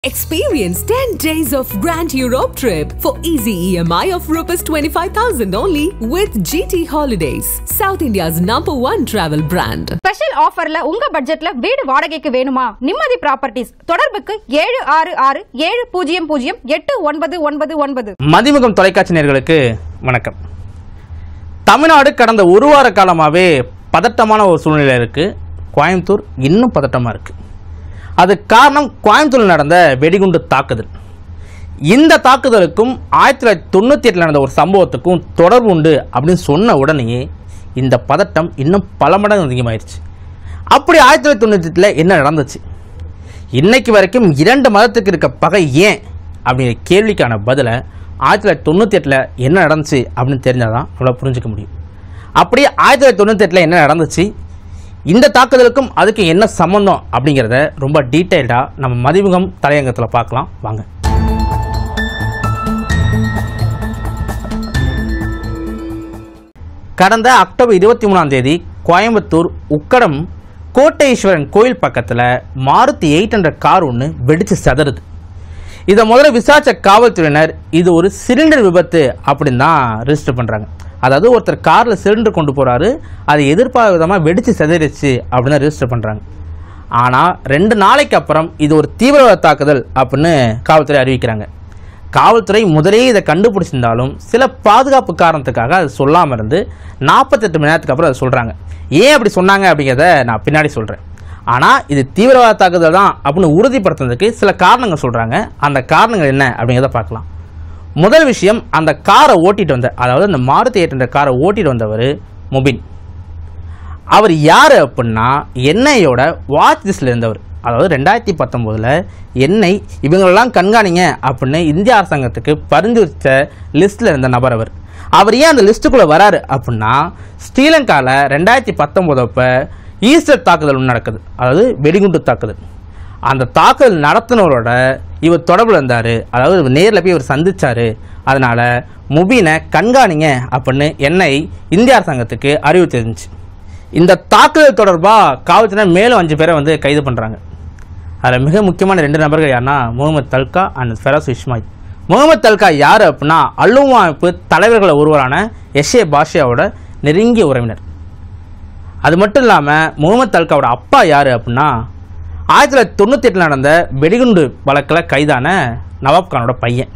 Experience 10 days of Grand Europe trip for easy EMI of Rs 25,000 only with GT Holidays, South India's number one travel brand. Special ஆஃபர்ல உங்க பட்ஜெட்ல வீடு வாடகைக்கு வேணுமா நிம்மதி properties தொடர்புக்கு ஏழு ஆறு ஆறு ஏழு பூஜ்ஜியம் பூஜ்ஜியம் எட்டு ஒன்பது ஒன்பது ஒன்பது மதிமுகம் தொலைக்காட்சி நேயர்களுக்கு வணக்கம் தமிழ்நாடு கடந்த ஒரு வார காலமாகவே பதட்டமான ஒரு சூழ்நிலை இருக்குது கோயம்புத்தூர் இன்னும் பதட்டமாக இருக்குது அது காரணம் கோயம்புத்தூரில் நடந்த வெடிகுண்டு தாக்குதல் இந்த தாக்குதலுக்கும் ஆயிரத்தி தொள்ளாயிரத்தி தொண்ணூற்றி எட்டில் நடந்த ஒரு சம்பவத்துக்கும் தொடர்பு உண்டு அப்படின்னு சொன்ன உடனேயே இந்த பதட்டம் இன்னும் பல மடங்கு அதிகமாயிருச்சு அப்படி ஆயிரத்தி தொள்ளாயிரத்தி தொண்ணூற்றி எட்டில் என்ன நடந்துச்சு இன்னைக்கு வரைக்கும் இரண்டு மதத்துக்கு இருக்க பகை ஏன் அப்படிங்கிற கேள்விக்கான பதிலை ஆயிரத்தி தொள்ளாயிரத்தி தொண்ணூற்றி எட்டில் என்ன நடந்துச்சு அப்படின்னு தெரிஞ்சால் தான் நம்மளால் புரிஞ்சுக்க முடியும் அப்படியே ஆயிரத்தி தொள்ளாயிரத்தி தொண்ணூற்றி எட்டில் என்ன நடந்துச்சு இந்த தாக்குதலுக்கும் அதுக்கு என்ன சம்மந்தம் அப்படிங்கிறத ரொம்ப டீட்டெயில்டாக நம்ம மதிமுகம் தலையங்கத்தில் பார்க்கலாம் வாங்க கடந்த அக்டோபர் இருபத்தி மூணாம் தேதி கோயம்புத்தூர் உக்கடம் கோட்டை,ஈஸ்வரன் கோயில் பக்கத்தில் மாருதி எயிட் ஹண்ட்ரட் கார் ஒன்று வெடித்து செதறுது இதை முதல்ல விசாரித்த காவல்துறையினர் இது ஒரு சிலிண்டர் விபத்து அப்படின்னு தான் ரெஜிஸ்டர் பண்ணுறாங்க அதாவது ஒருத்தர் காரில் சிலிண்டர் கொண்டு போகிறாரு அது எதிர்பாராத விதமாக வெடித்து செதறிச்சு அப்படின்னு தான் ரெஜிஸ்டர் பண்ணுறாங்க ஆனால் ரெண்டு நாளைக்கு அப்புறம் இது ஒரு தீவிரவாத தாக்குதல் அப்படின்னு காவல்துறை அறிவிக்கிறாங்க காவல்துறை முதலே இதை கண்டுபிடிச்சிருந்தாலும் சில பாதுகாப்பு காரணத்துக்காக அது சொல்லாமல் இருந்து நாற்பத்தெட்டு மணி நேரத்துக்கு அப்புறம் அதை சொல்கிறாங்க ஏன் அப்படி சொன்னாங்க அப்படிங்கிறத நான் பின்னாடி சொல்கிறேன் ஆனால் இது தீவிரவாத தாக்குதல் தான் அப்படின்னு உறுதிப்படுத்துறதுக்கு சில காரணங்கள் சொல்கிறாங்க அந்த காரணங்கள் என்ன அப்படிங்கிறத பார்க்கலாம் முதல் விஷயம் அந்த காரை ஓட்டிட்டு வந்த அதாவது அந்த மாருதி என்ற காரை ஓட்டிட்டு வந்தவர் முபின் அவர் யார் அப்படின்னா என்ஐயோட வாட்ச் லிஸ்ட்டில் இருந்தவர் அதாவது ரெண்டாயிரத்தி பத்தொம்போதில் எண்ணெய் இவங்களெல்லாம் கண்காணிங்க அப்படின்னு இந்திய அரசாங்கத்துக்கு பரிந்துரைத்த லிஸ்ட்டில் இருந்த நபர் அவர் அவர் ஏன் அந்த லிஸ்ட்டுக்குள்ளே வராரு அப்படின்னா ஸ்ரீலங்காவில் ரெண்டாயிரத்தி பத்தொம்போதப்போ ஈஸ்டர் தாக்குதல் ஒன்று நடக்குது அதாவது வெடிகுண்டு தாக்குதல் அந்த தாக்குதல் நடத்தினவரோட இவர் தொடர்பில் இருந்தார் அதாவது இவர் நேரில் போய் இவர் சந்திச்சார் அதனால் முபீனை கண்காணிங்க அப்படின்னு எண்ணெய் இந்திய அரசாங்கத்துக்கு அறிவித்திருந்துச்சு இந்த தாக்குதல் தொடர்பாக காவல்துறை மேலும் அஞ்சு பேரை வந்து கைது பண்ணுறாங்க அதில் மிக முக்கியமான ரெண்டு நபர்கள் யாருன்னா முகமது தல்கா அண்ட் ஃபெராஸ் இஸ்மாயில் முகமது தல்கா யார் அப்படின்னா அல்லுமா அமைப்பு தலைவர்களில் ஒருவரான எஸ்ஏ பாஷியாவோட நெருங்கிய உறவினர் அது மட்டும் இல்லாமல் முகமது தல்காவோட அப்பா யார் அப்படின்னா ஆயிரத்தி தொள்ளாயிரத்தி தொண்ணூற்றி எட்டில் நடந்த வெடிகுண்டு வழக்கில் கைதான நவாப் கானோட பையன்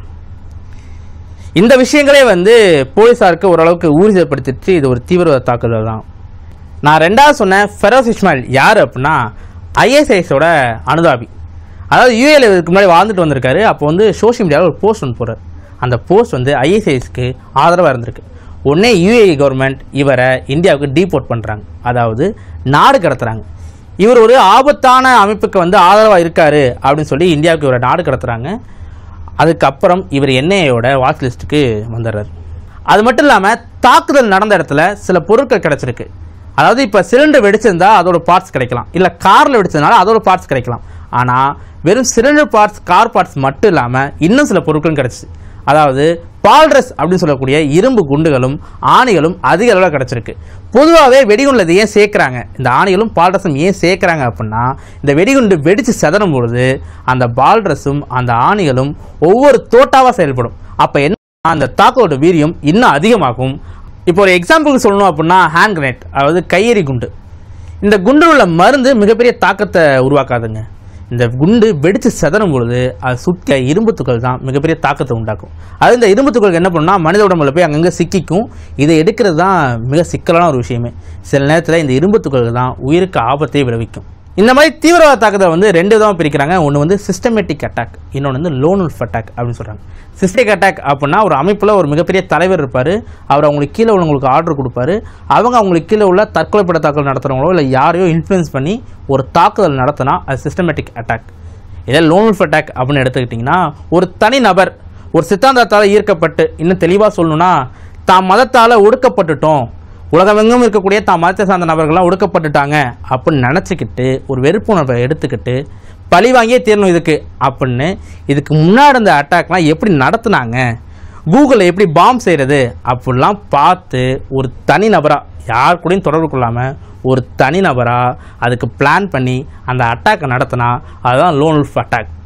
இந்த விஷயங்களே வந்து போலீஸாருக்கு ஓரளவுக்கு ஊர்ஜிதப்படுத்திட்டு இது ஒரு தீவிரவாத தாக்குதல் தான் நான் ரெண்டாவது சொன்ன ஃபெரோஸ் இஸ்மாயில் யார் அப்படின்னா ஐஎஸ்ஐஸோட அனுதாபி அதாவது யூஏல இதுக்கு முன்னாடி வாழ்ந்துட்டு வந்திருக்காரு அப்போ வந்து சோஷியல் மீடியாவில் ஒரு போஸ்ட் ஒன்று போடுறார் அந்த போஸ்ட் வந்து ஐஎஸ்ஐஸ்க்கு ஆதரவாக இருந்திருக்கு உடனே யூஏஇ கவர்மெண்ட் இவரை இந்தியாவுக்கு டீபோர்ட் பண்ணுறாங்க அதாவது நாடு கடத்துறாங்க இவர் ஒரு ஆபத்தான அமைப்புக்கு வந்து ஆதரவாக இருக்காரு அப்படின்னு சொல்லி இந்தியாவுக்கு இவரை நாடு கடத்துறாங்க அதுக்கப்புறம் இவர் என்ஐயோட வாட்ச் லிஸ்ட்டுக்கு வந்துடுறாரு அது மட்டும் இல்லாமல் தாக்குதல் நடந்த இடத்துல சில பொருட்கள் கிடச்சிருக்கு அதாவது இப்போ சிலிண்டர் வெடிச்சிருந்தா அதோட பார்ட்ஸ் கிடைக்கலாம் இல்லை காரில் வெடிச்சதுனால அதோட பார்ட்ஸ் கிடைக்கலாம் ஆனால் வெறும் சிலிண்டர் பார்ட்ஸ் கார் பார்ட்ஸ் மட்டும் இல்லாமல் இன்னும் சில பொருட்களும் கிடச்சிச்சு அதாவது பால்ரஸ் அப்படின்னு சொல்லக்கூடிய இரும்பு குண்டுகளும் ஆணிகளும் அதிக அளவில் கிடச்சிருக்கு பொதுவாகவே வெடிகுண்டில் இது ஏன் சேர்க்குறாங்க இந்த ஆணிகளும் பால்ரஸும் ஏன் சேர்க்குறாங்க அப்படின்னா இந்த வெடிகுண்டு வெடித்து செதறும் பொழுது அந்த பால்ரஸும் அந்த ஆணிகளும் ஒவ்வொரு தோட்டாவாக செயல்படும் அப்போ என்ன அந்த தாக்கோட வீரியம் இன்னும் அதிகமாகும் இப்போ ஒரு எக்ஸாம்பிளுக்கு சொல்லணும் அப்படின்னா ஹேண்ட் கிரனேட் அதாவது கையெறி குண்டு இந்த குண்டில் உள்ள மருந்து மிகப்பெரிய தாக்கத்தை உருவாக்காதுங்க இந்த குண்டு வெடித்து செதறும் பொழுது அது சுற்றிய இரும்பு துகள் தான் மிகப்பெரிய தாக்கத்தை உண்டாக்கும் அது இந்த இரும்பு துகள் என்ன பண்ணுன்னா மனித உடம்புல போய் அங்கங்கே சிக்கிக்கும் இதை எடுக்கிறது தான் மிக சிக்கலான ஒரு விஷயமே சில நேரத்தில் இந்த இரும்பு துகள்கள் தான் உயிருக்கு ஆபத்தை விளைவிக்கும் இந்த மாதிரி தீவிரவாத தாக்குதலை வந்து ரெண்டு விதமாக பிரிக்கிறாங்க ஒன்று வந்து சிஸ்டமேட்டிக் அட்டாக் இன்னொன்று வந்து லோனுல்ஃப் அட்டாக் அப்படின்னு சொல்கிறாங்க சிஸ்டமிக் அட்டாக் அப்படின்னா ஒரு அமைப்பில் ஒரு மிகப்பெரிய தலைவர் இருப்பார் அவர் அவங்களுக்கு கீழே உள்ளவங்களுக்கு ஆர்டர் கொடுப்பாரு அவங்க அவங்களுக்கு கீழே உள்ள தற்கொலைப்பட தாக்குதல் நடத்துகிறவங்களோ இல்லை யாரையோ இன்ஃப்ளூயன்ஸ் பண்ணி ஒரு தாக்குதல் நடத்தினா அது சிஸ்டமேட்டிக் அட்டாக் இதே லோனுல்ஃப் அட்டாக் அப்படின்னு எடுத்துக்கிட்டிங்கன்னா ஒரு தனி நபர் ஒரு சித்தாந்தத்தால் ஈர்க்கப்பட்டு இன்னும் தெளிவாக சொல்லணும்னா தாம் மதத்தால் ஒடுக்கப்பட்டுட்டோம் உலகமெங்கும் இருக்கக்கூடிய தாம் மதத்தை சார்ந்த நபர்கள்லாம் ஒடுக்கப்பட்டுட்டாங்க அப்படின்னு நினச்சிக்கிட்டு ஒரு வெறுப்புணர்வை எடுத்துக்கிட்டு பழி வாங்கியே தீரணும் இதுக்கு அப்படின்னு இதுக்கு முன்னாடி இந்த அட்டாக்லாம் எப்படி நடத்துனாங்க கூகுளில் எப்படி பாம் செய்கிறது அப்படிலாம் பார்த்து ஒரு தனி நபராக யார் கூடயும் தொடர்பு கொள்ளாமல் ஒரு தனி நபராக அதுக்கு பிளான் பண்ணி அந்த அட்டாக்கை நடத்தினா அதுதான் லோன் உல்ஃப் அட்டாக்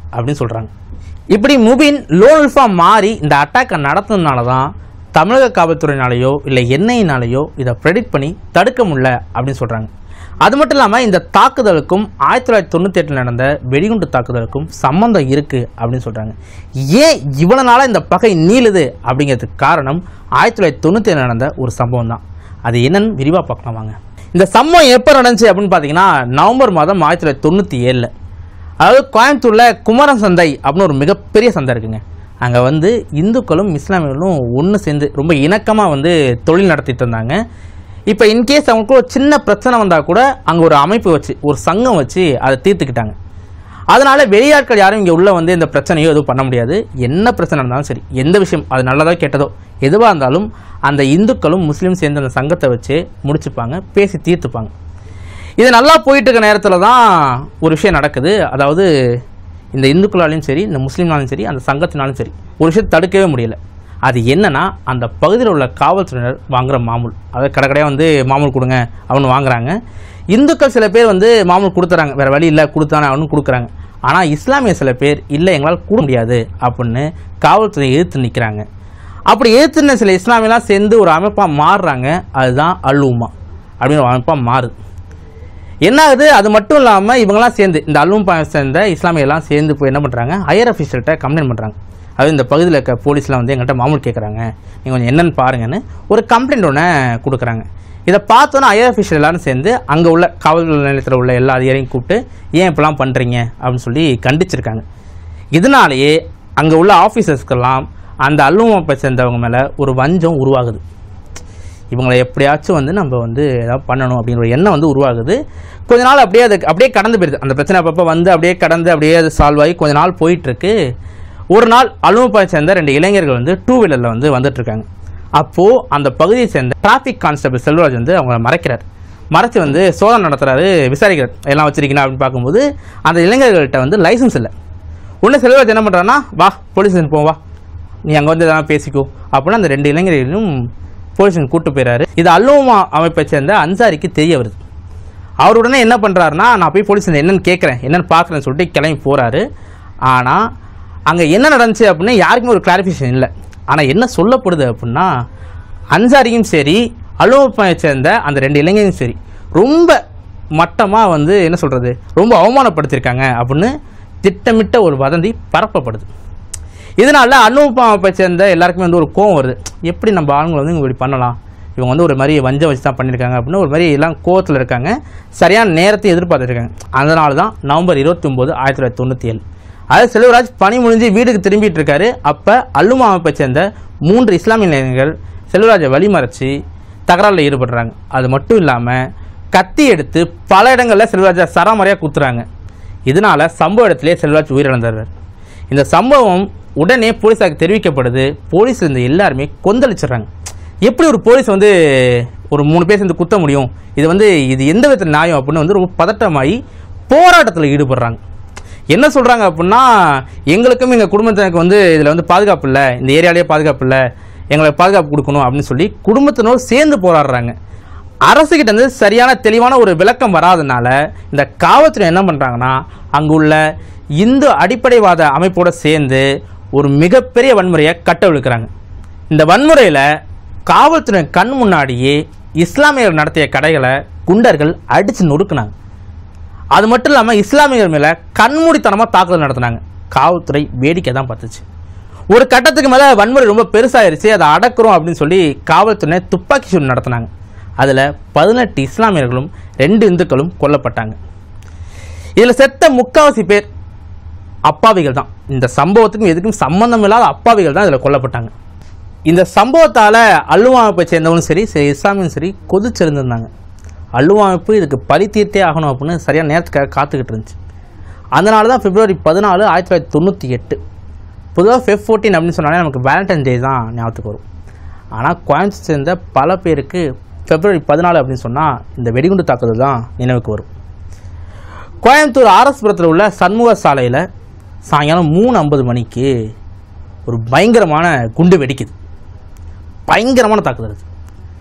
அப்படின்னு சொல்கிறாங்க இப்படி முபின் லோன் உல்ஃபாக மாறி இந்த அட்டாக்கை நடத்துனதுனால தான் தமிழக காவல்துறையினாலேயோ இல்லை எண்ணெயினாலேயோ இதை ப்ரெடிக்ட் பண்ணி தடுக்க முடியல அப்படின்னு சொல்கிறாங்க அது மட்டும் இல்லாமல் இந்த தாக்குதலுக்கும் ஆயிரத்தி தொள்ளாயிரத்தி தொண்ணூற்றி எட்டில் நடந்த வெடிகுண்டு தாக்குதலுக்கும் சம்மந்தம் இருக்குது அப்படின்னு சொல்கிறாங்க ஏன் இவ்வளோ நாளாக இந்த பகை நீளுது அப்படிங்கிறதுக்கு காரணம் ஆயிரத்தி தொள்ளாயிரத்தி தொண்ணூற்றி ஏழில் நடந்த ஒரு சம்பவம் தான் அது என்னன்னு விரிவாக பார்க்கலாம் வாங்க இந்த சம்பவம் எப்போ நடந்துச்சு அப்படின்னு பார்த்தீங்கன்னா நவம்பர் மாதம் ஆயிரத்தி தொள்ளாயிரத்தி தொண்ணூற்றி ஏழில் அதாவது கோயம்புத்தூரில் குமரன் சந்தை அப்படின்னு ஒரு மிகப்பெரிய சந்தை இருக்குங்க அங்கே வந்து இந்துக்களும் இஸ்லாமியர்களும் ஒன்று சேர்ந்து ரொம்ப இணக்கமாக வந்து தொழில் நடத்திட்டு இருந்தாங்க இப்போ இன்கேஸ் அவங்களுக்கு ஒரு சின்ன பிரச்சனை வந்தால் கூட அங்கே ஒரு அமைப்பு வச்சு ஒரு சங்கம் வச்சு அதை தீர்த்துக்கிட்டாங்க அதனால வெளியாட்கள் யாரும் இங்கே உள்ள வந்து இந்த பிரச்சனையோ எதுவும் பண்ண முடியாது என்ன பிரச்சனை இருந்தாலும் சரி எந்த விஷயம் அது நல்லதோ கெட்டதோ எதுவாக இருந்தாலும் அந்த இந்துக்களும் முஸ்லீம் சேர்ந்த அந்த சங்கத்தை வச்சு முடிச்சுப்பாங்க பேசி தீர்த்துப்பாங்க இது நல்லா போயிட்டு இருக்க நேரத்தில் தான் ஒரு விஷயம் நடக்குது அதாவது இந்த இந்துக்களாலையும் சரி இந்த முஸ்லீம்னாலும் சரி அந்த சங்கத்தினாலும் சரி ஒரு விஷயத்தை தடுக்கவே முடியல அது என்னன்னா அந்த பகுதியில் உள்ள காவல்துறையினர் வாங்குற மாமூல் அதாவது கடை கடையாக வந்து மாமூல் கொடுங்க அவனு வாங்குறாங்க இந்துக்கள் சில பேர் வந்து மாமூல் கொடுத்துறாங்க வேறு வழி இல்லை கொடுத்தானே அவனு கொடுக்குறாங்க ஆனால் இஸ்லாமிய சில பேர் இல்லை எங்களால் கூட முடியாது அப்படின்னு காவல்துறையை எதிர்த்து நிற்கிறாங்க அப்படி எதிர்த்துன சில இஸ்லாமியெல்லாம் சேர்ந்து ஒரு அமைப்பாக மாறுறாங்க அதுதான் அல் உமா அப்படின்னு ஒரு அமைப்பாக மாறுது என்ன ஆகுது அது மட்டும் இல்லாமல் இவங்கெல்லாம் சேர்ந்து இந்த அல்லும் சேர்ந்த இஸ்லாமியெல்லாம் சேர்ந்து போய் என்ன பண்ணுறாங்க ஹையர் அஃபீஷியல்கிட்ட கம்ப்ளைண்ட் பண்ணுறாங்க அது இந்த பகுதியில் இருக்க போலீஸ்லாம் வந்து எங்கள்கிட்ட மாமூல் கேட்குறாங்க நீங்கள் கொஞ்சம் என்னென்னு பாருங்கன்னு ஒரு கம்ப்ளைண்ட் ஒன்று கொடுக்குறாங்க இதை பார்த்தோன்னா ஹையர் அஃபீஷியல் எல்லாரும் சேர்ந்து அங்கே உள்ள காவல் நிலையத்தில் உள்ள எல்லா அதிகாரியும் கூப்பிட்டு ஏன் இப்படிலாம் பண்ணுறீங்க அப்படின்னு சொல்லி கண்டிச்சிருக்காங்க இதனாலேயே அங்கே உள்ள ஆஃபீஸர்ஸ்க்கெல்லாம் அந்த அல்லுவப்பை சேர்ந்தவங்க மேலே ஒரு வஞ்சம் உருவாகுது இவங்களை எப்படியாச்சும் வந்து நம்ம வந்து ஏதாவது பண்ணணும் அப்படிங்கிற ஒரு எண்ணம் வந்து உருவாகுது கொஞ்ச நாள் அப்படியே அது அப்படியே கடந்து போயிடுது அந்த பிரச்சனை அப்பப்போ வந்து அப்படியே கடந்து அப்படியே அது சால்வ் ஆகி கொஞ்ச நாள் போயிட்டுருக்கு ஒரு நாள் அலுவப்பாயை சேர்ந்த ரெண்டு இளைஞர்கள் வந்து டூ வீலரில் வந்து வந்துட்டுருக்காங்க அப்போது அந்த பகுதியை சேர்ந்த டிராஃபிக் கான்ஸ்டபிள் செல்வராஜ் வந்து அவங்கள மறைக்கிறார் மறைச்சு வந்து சோதனை நடத்துறாரு விசாரிக்கிறார் எல்லாம் வச்சிருக்கீங்களா அப்படின்னு பார்க்கும்போது அந்த இளைஞர்கள்ட்ட வந்து லைசன்ஸ் இல்லை உடனே செல்வராஜ் என்ன பண்ணுறாருன்னா வா போலீஸ் ஸ்டேஷன் போ வா நீ அங்கே வந்து எதனா பேசிக்கோ அப்படின்னு அந்த ரெண்டு இளைஞர்களையும் போலீஸ் ஸ்டேஷன் கூட்டு போயிறாரு இது அல்லோமா அமைப்பை சேர்ந்த அன்சாரிக்கு தெரிய வருது அவர் உடனே என்ன பண்ணுறாருனா நான் போய் போலீஸ் ஸ்டேஷன் என்னன்னு கேட்குறேன் என்னன்னு பார்க்குறேன்னு சொல்லிட்டு கிளம்பி போகிறாரு ஆனால் அங்கே என்ன நடந்துச்சு அப்படின்னு யாருக்குமே ஒரு கிளாரிஃபிகேஷன் இல்லை ஆனால் என்ன சொல்லப்படுது அப்படின்னா அன்சாரியும் சரி அலுவலகத்தை சேர்ந்த அந்த ரெண்டு இளைஞரும் சரி ரொம்ப மட்டமாக வந்து என்ன சொல்கிறது ரொம்ப அவமானப்படுத்தியிருக்காங்க அப்படின்னு திட்டமிட்ட ஒரு வதந்தி பரப்பப்படுது இதனால அனுபவத்தை சேர்ந்த எல்லாருக்குமே வந்து ஒரு கோவம் வருது எப்படி நம்ம ஆளுங்களை வந்து இவங்க இப்படி பண்ணலாம் இவங்க வந்து ஒரு மாதிரி வஞ்சம் வச்சு தான் பண்ணியிருக்காங்க அப்படின்னு ஒரு மாதிரி எல்லாம் கோவத்தில் இருக்காங்க சரியான நேரத்தை எதிர்பார்த்துருக்காங்க அதனால தான் நவம்பர் இருபத்தி ஒம்பது ஆயிரத்தி தொள்ளாயிரத்தி தொண்ணூற்றி ஏழு அதாவது செல்வராஜ் பணி முடிஞ்சு வீட்டுக்கு திரும்பிட்டு இருக்காரு அப்போ அல்லுமா அமைப்பை சேர்ந்த மூன்று இஸ்லாமிய இளைஞர்கள் செல்வராஜை வழிமறைச்சு தகராறில் ஈடுபடுறாங்க அது மட்டும் இல்லாமல் கத்தி எடுத்து பல இடங்களில் செல்வராஜை சரமறையாக குத்துறாங்க இதனால சம்பவ இடத்திலே செல்வராஜ் உயிரிழந்தார் இந்த சம்பவம் உடனே போலீஸாருக்கு தெரிவிக்கப்படுது போலீஸ் இருந்த எல்லாருமே கொந்தளிச்சிடுறாங்க எப்படி ஒரு போலீஸ் வந்து ஒரு மூணு பேர் சேர்ந்து குத்த முடியும் இது வந்து இது எந்த விதத்தில் நியாயம் அப்படின்னு வந்து ரொம்ப பதட்டமாகி போராட்டத்தில் ஈடுபடுறாங்க என்ன சொல்கிறாங்க அப்படின்னா எங்களுக்கும் எங்கள் குடும்பத்தினருக்கு வந்து இதில் வந்து பாதுகாப்பு இல்லை இந்த ஏரியாலேயே பாதுகாப்பு இல்லை எங்களுக்கு பாதுகாப்பு கொடுக்கணும் அப்படின்னு சொல்லி குடும்பத்தினோடு சேர்ந்து போராடுறாங்க அரசுகிட்ட இருந்து சரியான தெளிவான ஒரு விளக்கம் வராதனால இந்த காவல்துறை என்ன பண்ணுறாங்கன்னா அங்கே உள்ள இந்து அடிப்படைவாத அமைப்போட சேர்ந்து ஒரு மிகப்பெரிய வன்முறையை கட்டவிழுக்கிறாங்க இந்த வன்முறையில் காவல்துறை கண் முன்னாடியே இஸ்லாமியர்கள் நடத்திய கடைகளை குண்டர்கள் அடித்து நொறுக்குனாங்க அது மட்டும் இல்லாமல் இஸ்லாமியர்கள் மேலே கண்மூடித்தனமாக தாக்குதல் நடத்தினாங்க காவல்துறை வேடிக்கை தான் பார்த்துச்சு ஒரு கட்டத்துக்கு மேலே வன்முறை ரொம்ப பெருசாயிருச்சு அதை அடக்குறோம் அப்படின்னு சொல்லி காவல்துறை துப்பாக்கி சூடு நடத்தினாங்க அதில் பதினெட்டு இஸ்லாமியர்களும் ரெண்டு இந்துக்களும் கொல்லப்பட்டாங்க இதில் செத்த முக்காவாசி பேர் அப்பாவிகள் தான் இந்த சம்பவத்துக்கும் எதுக்கும் சம்பந்தம் இல்லாத அப்பாவிகள் தான் இதில் கொல்லப்பட்டாங்க இந்த சம்பவத்தால் அல்லுவா அமைப்பை சேர்ந்தவங்களும் சரி சரி இஸ்லாமியும் சரி கொதிச்சிருந்திருந்தாங்க அல்லுவா அமைப்பு இதுக்கு பழி தீர்த்தே ஆகணும் அப்படின்னு சரியான நேரத்துக்காக காத்துக்கிட்டு இருந்துச்சு அதனால தான் பிப்ரவரி பதினாலு ஆயிரத்தி தொள்ளாயிரத்தி தொண்ணூற்றி எட்டு பொதுவாக ஃபெப் ஃபோர்டீன் அப்படின்னு சொன்னாலே நமக்கு வேலண்டைன் டே தான் ஞாபகத்துக்கு வரும் ஆனால் கோயம்புத்தூர் சேர்ந்த பல பேருக்கு பிப்ரவரி பதினாலு அப்படின்னு சொன்னால் இந்த வெடிகுண்டு தாக்குதல் தான் நினைவுக்கு வரும் கோயம்புத்தூர் ஆர்எஸ்புரத்தில் உள்ள சண்முக சாலையில் சாயங்காலம் மூணு ஐம்பது மணிக்கு ஒரு பயங்கரமான குண்டு வெடிக்குது பயங்கரமான தாக்குதல் அது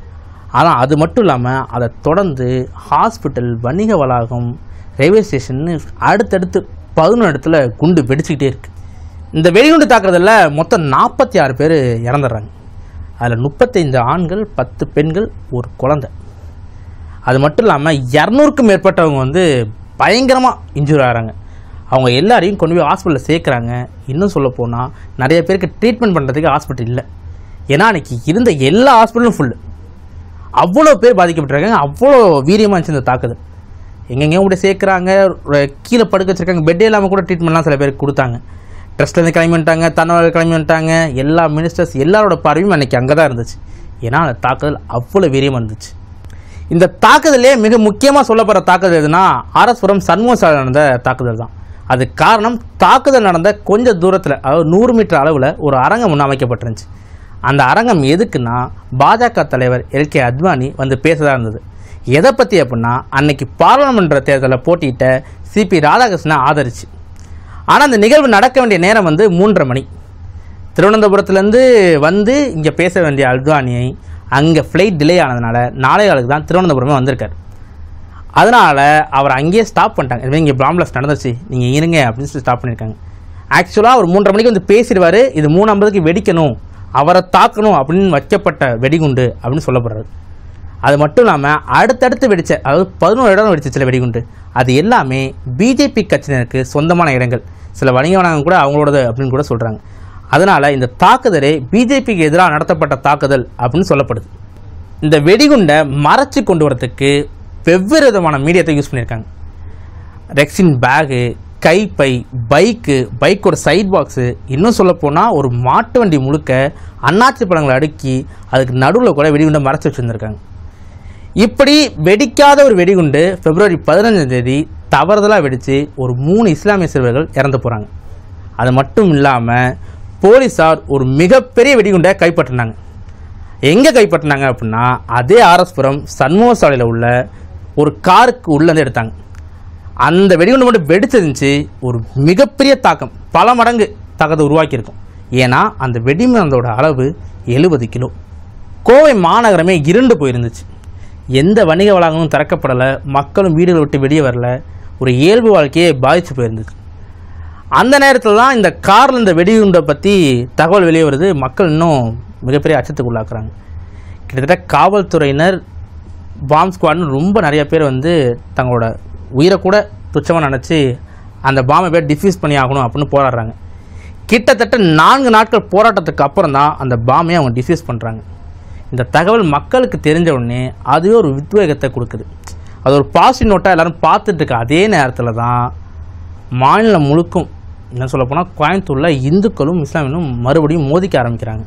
ஆனால் அது மட்டும் இல்லாமல் அதை தொடர்ந்து ஹாஸ்பிட்டல் வணிக வளாகம் ரயில்வே ஸ்டேஷன்னு அடுத்தடுத்து பதினொன்று இடத்துல குண்டு வெடிச்சுக்கிட்டே இருக்கு இந்த வெடிகுண்டு தாக்குறதுல மொத்தம் நாற்பத்தி ஆறு பேர் இறந்துடுறாங்க அதில் முப்பத்தைந்து ஆண்கள் பத்து பெண்கள் ஒரு குழந்தை அது மட்டும் இல்லாமல் இரநூறுக்கும் மேற்பட்டவங்க வந்து பயங்கரமாக இன்ஜூர் ஆகிறாங்க அவங்க எல்லாரையும் கொண்டு போய் ஹாஸ்பிட்டலில் சேர்க்குறாங்க இன்னும் சொல்ல போனால் நிறைய பேருக்கு ட்ரீட்மெண்ட் பண்ணுறதுக்கு ஹாஸ்பிட்டல் இல்லை ஏன்னா அன்றைக்கி இருந்த எல்லா ஹாஸ்பிட்டலும் ஃபுல்லு அவ்வளோ பேர் பாதிக்கப்பட்டிருக்காங்க அவ்வளோ வீரியமாக இருந்துச்சு இந்த தாக்குதல் எங்கெங்கேயும் கூட சேர்க்குறாங்க ஒரு கீழே படுக்க வச்சிருக்காங்க பெட்டே இல்லாமல் கூட ட்ரீட்மெண்ட்லாம் சில பேருக்கு கொடுத்தாங்க ட்ரஸ்ட்லேருந்து கிளம்பி வந்துட்டாங்க தன்னோட கிளம்பி வந்துட்டாங்க எல்லா மினிஸ்டர்ஸ் எல்லாரோட பார்வையும் அன்றைக்கி அங்கே தான் இருந்துச்சு ஏன்னா அந்த தாக்குதல் அவ்வளோ வீரியமாக இருந்துச்சு இந்த தாக்குதலே மிக முக்கியமாக சொல்லப்படுற தாக்குதல் எதுனா ஆர்எஸ்புரம் சண்முக நடந்த தாக்குதல் தான் அது காரணம் தாக்குதல் நடந்த கொஞ்ச தூரத்தில் அதாவது நூறு மீட்டர் அளவில் ஒரு அரங்கம் ஒன்று அமைக்கப்பட்டிருந்துச்சு அந்த அரங்கம் எதுக்குன்னா பாஜக தலைவர் எல் கே அத்வானி வந்து பேசதா இருந்தது எதை பற்றி அப்படின்னா அன்னைக்கு பாராளுமன்ற தேர்தலில் போட்டியிட்ட சிபி ராதாகிருஷ்ணனை ஆதரிச்சு ஆனால் அந்த நிகழ்வு நடக்க வேண்டிய நேரம் வந்து மூன்றரை மணி திருவனந்தபுரத்துலேருந்து வந்து இங்கே பேச வேண்டிய அத்வானியை அங்கே ஃப்ளைட் டிலே ஆனதுனால நாளை நாளுக்கு தான் திருவனந்தபுரமே வந்திருக்கார் அதனால் அவர் அங்கேயே ஸ்டாப் பண்ணிட்டாங்க இதுமாதிரி இங்கே பிளாம்லஸ் நடந்துச்சு நீங்கள் இருங்க அப்படின்னு சொல்லி ஸ்டாப் பண்ணியிருக்காங்க ஆக்சுவலாக ஒரு மூன்றரை மணிக்கு வந்து பேசிடுவார் இது மூணு ஐம்பதுக்கு வெடிக்கணும் அவரை தாக்கணும் அப்படின்னு வைக்கப்பட்ட வெடிகுண்டு அப்படின்னு சொல்லப்படுறது அது மட்டும் இல்லாமல் அடுத்தடுத்து வெடிச்ச அதாவது பதினோரு இடம் வெடிச்ச சில வெடிகுண்டு அது எல்லாமே பிஜேபி கட்சியினருக்கு சொந்தமான இடங்கள் சில வணிக வளாகம் கூட அவங்களோடது அப்படின்னு கூட சொல்கிறாங்க அதனால் இந்த தாக்குதலே பிஜேபிக்கு எதிராக நடத்தப்பட்ட தாக்குதல் அப்படின்னு சொல்லப்படுது இந்த வெடிகுண்டை மறைச்சு கொண்டு வரதுக்கு வெவ்வேறு விதமான மீடியத்தை யூஸ் பண்ணியிருக்காங்க ரெக்ஸின் பேகு கைப்பை பைக்கு பைக்கோட சைட் பாக்ஸு இன்னும் சொல்லப்போனால் ஒரு மாட்டு வண்டி முழுக்க அன்னாச்சி பழங்களை அடுக்கி அதுக்கு நடுவில் கூட வெடிகுண்டை மறைச்சு வச்சுருந்துருக்காங்க இப்படி வெடிக்காத ஒரு வெடிகுண்டு பிப்ரவரி பதினஞ்சாம் தேதி தவறுதலாக வெடித்து ஒரு மூணு இஸ்லாமிய சிறுவர்கள் இறந்து போகிறாங்க அது மட்டும் இல்லாமல் போலீஸார் ஒரு மிகப்பெரிய வெடிகுண்டை கைப்பற்றினாங்க எங்கே கைப்பற்றினாங்க அப்படின்னா அதே ஆர்எஸ்புரம் சண்முக சாலையில் உள்ள ஒரு காருக்கு உள்ளேருந்து எடுத்தாங்க அந்த வெடிகுண்டு மட்டும் வெடிச்சிருந்துச்சு ஒரு மிகப்பெரிய தாக்கம் பல மடங்கு தாக்கத்தை உருவாக்கியிருக்கும் ஏன்னா அந்த வெடிமருந்தோட அளவு எழுபது கிலோ கோவை மாநகரமே இருண்டு போயிருந்துச்சு எந்த வணிக வளாகமும் திறக்கப்படலை மக்களும் வீடுகளை விட்டு வெளியே வரல ஒரு இயல்பு வாழ்க்கையே பாதிச்சு போயிருந்துச்சு அந்த நேரத்தில் தான் இந்த காரில் இந்த வெடிகுண்டை பற்றி தகவல் வெளியே வருது மக்கள் இன்னும் மிகப்பெரிய அச்சத்துக்கு உள்ளாக்குறாங்க கிட்டத்தட்ட காவல்துறையினர் பாம் ஸ்குவாட்னு ரொம்ப நிறைய பேர் வந்து தங்களோட உயிரை கூட துச்சமாக நினச்சி அந்த பாம்பை பேர் டிஃப்யூஸ் பண்ணி ஆகணும் அப்படின்னு போராடுறாங்க கிட்டத்தட்ட நான்கு நாட்கள் போராட்டத்துக்கு அப்புறம் தான் அந்த பாம்பை அவங்க டிஃப்யூஸ் பண்ணுறாங்க இந்த தகவல் மக்களுக்கு தெரிஞ்ச உடனே அதுவே ஒரு உத்வேகத்தை கொடுக்குது அது ஒரு பாசிட்டிவ் நோட்டாக எல்லாரும் பார்த்துட்டு இருக்க அதே நேரத்தில் தான் மாநிலம் முழுக்கும் என்ன சொல்லப் போனால் கோயம்புத்தூரில் இந்துக்களும் இஸ்லாமியனும் மறுபடியும் மோதிக்க ஆரம்பிக்கிறாங்க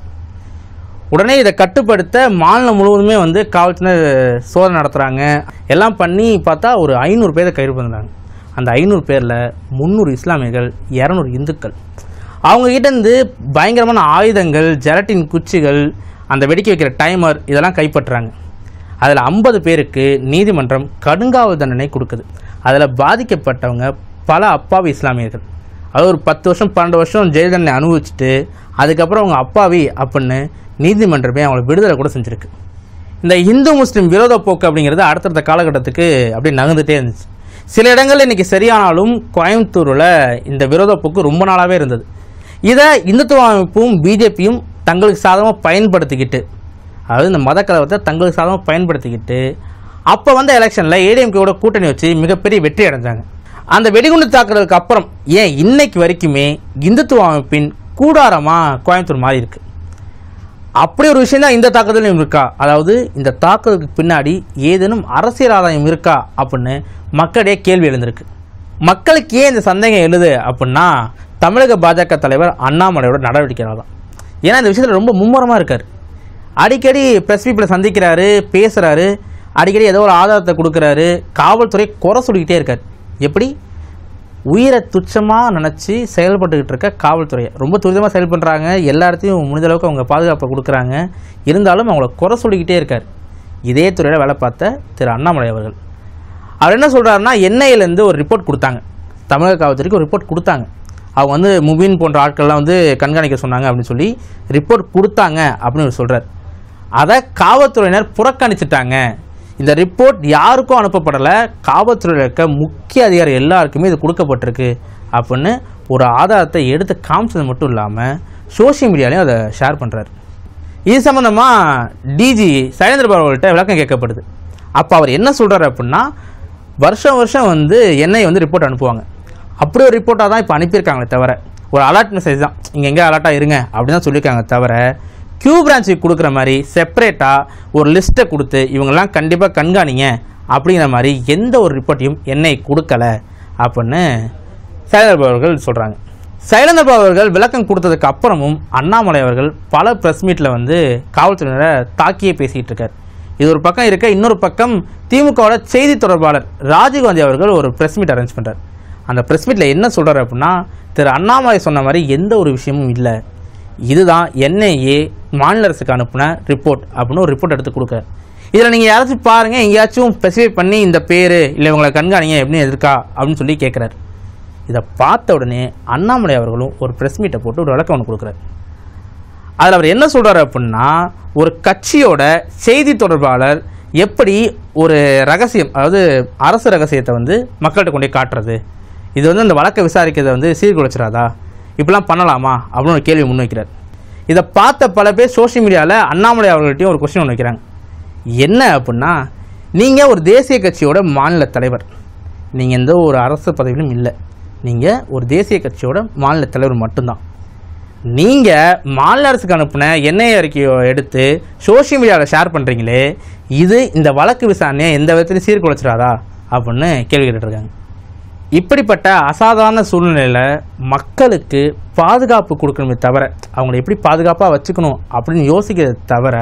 உடனே இதை கட்டுப்படுத்த மாநிலம் முழுவதுமே வந்து காவல்துறையினர் சோதனை நடத்துகிறாங்க எல்லாம் பண்ணி பார்த்தா ஒரு ஐநூறு பேரை கைது பண்ணுறாங்க அந்த ஐநூறு பேரில் முந்நூறு இஸ்லாமியர்கள் இரநூறு இந்துக்கள் அவங்க கிட்டேருந்து பயங்கரமான ஆயுதங்கள் ஜெலட்டின் குச்சிகள் அந்த வெடிக்க வைக்கிற டைமர் இதெல்லாம் கைப்பற்றுறாங்க அதில் ஐம்பது பேருக்கு நீதிமன்றம் கடுங்காவல் தண்டனை கொடுக்குது அதில் பாதிக்கப்பட்டவங்க பல அப்பாவி இஸ்லாமியர்கள் அது ஒரு பத்து வருஷம் பன்னெண்டு வருஷம் ஜெயில் தண்டனை அனுபவிச்சுட்டு அதுக்கப்புறம் அவங்க அப்பாவி அப்படின்னு நீதிமன்றமே அவங்களை விடுதலை கூட செஞ்சுருக்கு இந்த இந்து முஸ்லீம் விரோத போக்கு அப்படிங்கிறது அடுத்தடுத்த காலகட்டத்துக்கு அப்படியே நகர்ந்துட்டே இருந்துச்சு சில இடங்கள்ல இன்னைக்கு சரியானாலும் கோயம்புத்தூரில் இந்த விரோத போக்கு ரொம்ப நாளாகவே இருந்தது இதை இந்துத்துவ அமைப்பும் பிஜேபியும் தங்களுக்கு சாதகமாக பயன்படுத்திக்கிட்டு அதாவது இந்த மத கலவரத்தை தங்களுக்கு சாதகமாக பயன்படுத்திக்கிட்டு அப்போ வந்த எலெக்ஷனில் ஏடிஎம்கேவோட கூட்டணி வச்சு மிகப்பெரிய வெற்றி அடைஞ்சாங்க அந்த வெடிகுண்டு தாக்குறதுக்கு அப்புறம் ஏன் இன்னைக்கு வரைக்குமே இந்துத்துவ அமைப்பின் கூடாரமாக கோயம்புத்தூர் மாறி இருக்கு அப்படி ஒரு விஷயம் தான் இந்த தாக்குதலும் இருக்கா அதாவது இந்த தாக்குதலுக்கு பின்னாடி ஏதேனும் அரசியல் ஆதாயம் இருக்கா அப்படின்னு மக்களிடையே கேள்வி எழுந்திருக்கு மக்களுக்கு ஏன் இந்த சந்தேகம் எழுது அப்படின்னா தமிழக பாஜக தலைவர் அண்ணாமலையோட நடவடிக்கைனால தான் ஏன்னா இந்த விஷயத்தில் ரொம்ப மும்முரமாக இருக்கார் அடிக்கடி ப்ரெஸ் பீப்பிளை சந்திக்கிறாரு பேசுகிறாரு அடிக்கடி ஏதோ ஒரு ஆதாரத்தை கொடுக்குறாரு காவல்துறை குறை சொல்லிக்கிட்டே இருக்கார் எப்படி உயிரை துச்சமாக நினச்சி செயல்பட்டுக்கிட்டு இருக்க காவல்துறையை ரொம்ப துரிதமாக செயல்படுறாங்க எல்லா இடத்தையும் முடிஞ்ச அளவுக்கு அவங்க பாதுகாப்பை கொடுக்குறாங்க இருந்தாலும் அவங்கள குறை சொல்லிக்கிட்டே இருக்கார் இதே துறையில் வேலை பார்த்த திரு அண்ணாமலை அவர்கள் அவர் என்ன சொல்கிறாருன்னா என்ஐலேருந்து ஒரு ரிப்போர்ட் கொடுத்தாங்க தமிழக காவல்துறைக்கு ஒரு ரிப்போர்ட் கொடுத்தாங்க அவங்க வந்து முபின் போன்ற ஆட்கள்லாம் வந்து கண்காணிக்க சொன்னாங்க அப்படின்னு சொல்லி ரிப்போர்ட் கொடுத்தாங்க அப்படின்னு அவர் சொல்கிறார் அதை காவல்துறையினர் புறக்கணிச்சிட்டாங்க இந்த ரிப்போர்ட் யாருக்கும் அனுப்பப்படலை காவல்துறையில் இருக்க முக்கிய அதிகாரி எல்லாருக்குமே இது கொடுக்கப்பட்டிருக்கு அப்படின்னு ஒரு ஆதாரத்தை எடுத்து காமிச்சது மட்டும் இல்லாமல் சோஷியல் மீடியாலையும் அதை ஷேர் பண்ணுறாரு இது சம்மந்தமாக டிஜி சைலேந்திர பாபு அவர்கள்ட்ட விளக்கம் கேட்கப்படுது அப்போ அவர் என்ன சொல்கிறாரு அப்படின்னா வருஷம் வருஷம் வந்து என்ஐ வந்து ரிப்போர்ட் அனுப்புவாங்க அப்படி ஒரு ரிப்போர்ட்டாக தான் இப்போ அனுப்பியிருக்காங்களே தவிர ஒரு அலர்ட் மெசேஜ் தான் இங்கே எங்கே அலர்ட்டாக இருங்க அப்படின்னு தான் சொல்லியிருக்காங்க தவிர கியூ பிரான்ச்சுக்கு கொடுக்குற மாதிரி செப்பரேட்டாக ஒரு லிஸ்ட்டை கொடுத்து இவங்கெல்லாம் கண்டிப்பாக கண்காணிங்க அப்படிங்கிற மாதிரி எந்த ஒரு ரிப்போர்ட்டையும் என்ஐ கொடுக்கல அப்படின்னு சைலேந்திர பாபு அவர்கள் சொல்கிறாங்க சைலேந்திர பாபு அவர்கள் விளக்கம் கொடுத்ததுக்கு அப்புறமும் அண்ணாமலை அவர்கள் பல ப்ரெஸ் மீட்டில் வந்து காவல்துறையினரை தாக்கியே பேசிகிட்டு இருக்கார் இது ஒரு பக்கம் இருக்க இன்னொரு பக்கம் திமுகவோட செய்தி தொடர்பாளர் ராஜீவ்காந்தி அவர்கள் ஒரு ப்ரெஸ் மீட் அரேஞ்ச் பண்ணுறார் அந்த ப்ரெஸ் மீட்டில் என்ன சொல்கிறார் அப்படின்னா திரு அண்ணாமலை சொன்ன மாதிரி எந்த ஒரு விஷயமும் இல்லை இதுதான் என்ஐஏ மாநில அரசுக்கு அனுப்புன ரிப்போர்ட் அப்படின்னு ஒரு ரிப்போர்ட் எடுத்து கொடுக்க இதில் நீங்கள் யாராச்சும் பாருங்கள் எங்கேயாச்சும் ஸ்பெசிஃபை பண்ணி இந்த பேர் இல்லை இவங்களை கண்காணிங்க எப்படின்னு எதிர்க்கா அப்படின்னு சொல்லி கேட்குறாரு இதை பார்த்த உடனே அண்ணாமலை அவர்களும் ஒரு ப்ரெஸ் மீட்டை போட்டு ஒரு விளக்கம் ஒன்று கொடுக்குறாரு அதில் அவர் என்ன சொல்கிறாரு அப்படின்னா ஒரு கட்சியோட செய்தி தொடர்பாளர் எப்படி ஒரு ரகசியம் அதாவது அரசு ரகசியத்தை வந்து மக்கள்கிட்ட கொண்டு போய் காட்டுறது இது வந்து அந்த வழக்கை விசாரிக்கிறதை வந்து சீர்குலைச்சிடாதா இப்படிலாம் பண்ணலாமா அப்படின்னு ஒரு கேள்வி முன்வைக்கிறார் இதை பார்த்த பல பேர் சோஷியல் மீடியாவில் அண்ணாமலை அவர்கள்ட்டையும் ஒரு கொஸ்டின் ஒன்று வைக்கிறாங்க என்ன அப்படின்னா நீங்கள் ஒரு தேசிய கட்சியோட மாநில தலைவர் நீங்கள் எந்த ஒரு அரசு பதவியிலும் இல்லை நீங்கள் ஒரு தேசிய கட்சியோட மாநில தலைவர் மட்டும்தான் நீங்கள் மாநில அரசுக்கு அனுப்பின எண்ணெய் அறிக்கையை எடுத்து சோஷியல் மீடியாவில் ஷேர் பண்ணுறீங்களே இது இந்த வழக்கு விசாரணையை எந்த விதத்திலையும் சீர்குலைச்சிடாதா அப்படின்னு கேள்வி கேட்டுட்ருக்காங்க இப்படிப்பட்ட அசாதாரண சூழ்நிலையில் மக்களுக்கு பாதுகாப்பு கொடுக்கணுமே தவிர அவங்கள எப்படி பாதுகாப்பாக வச்சுக்கணும் அப்படின்னு யோசிக்கிறத தவிர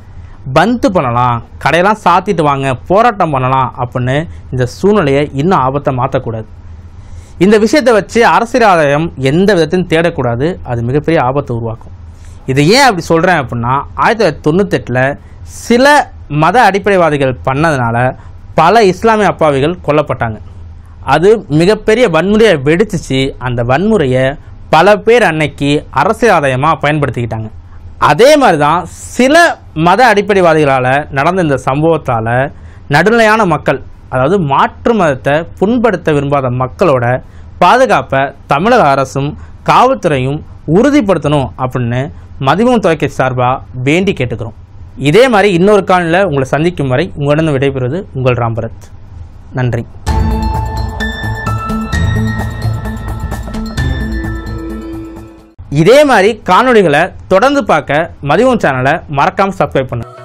பந்து பண்ணலாம் கடையெல்லாம் சாத்திட்டு வாங்க போராட்டம் பண்ணலாம் அப்படின்னு இந்த சூழ்நிலையை இன்னும் ஆபத்தை மாற்றக்கூடாது இந்த விஷயத்தை வச்சு அரசியல் ஆதாயம் எந்த விதத்திலும் தேடக்கூடாது அது மிகப்பெரிய ஆபத்தை உருவாக்கும் இது ஏன் அப்படி சொல்கிறேன் அப்படின்னா ஆயிரத்தி தொள்ளாயிரத்தி தொண்ணூத்தெட்டில் சில மத அடிப்படைவாதிகள் பண்ணதுனால பல இஸ்லாமிய அப்பாவிகள் கொல்லப்பட்டாங்க அது மிகப்பெரிய வன்முறையை வெடிச்சிச்சு அந்த வன்முறையை பல பேர் அன்னைக்கு அரசியல் ஆதாயமாக பயன்படுத்திக்கிட்டாங்க அதே மாதிரி தான் சில மத அடிப்படைவாதிகளால் நடந்த இந்த சம்பவத்தால் நடுநிலையான மக்கள் அதாவது மாற்று மதத்தை புண்படுத்த விரும்பாத மக்களோட பாதுகாப்பை தமிழக அரசும் காவல்துறையும் உறுதிப்படுத்தணும் அப்படின்னு மதிமுக தொலைக்காட்சி சார்பாக வேண்டி கேட்டுக்கிறோம் இதே மாதிரி இன்னொரு காலில் உங்களை சந்திக்கும் வரை உங்களிடம் விடைபெறுவது உங்கள் ராம்பரத் நன்றி இதே மாதிரி காணொளிகளை தொடர்ந்து பார்க்க மதியம் சேனலை மறக்காமல் சப்ஸ்கிரைப் பண்ணுங்க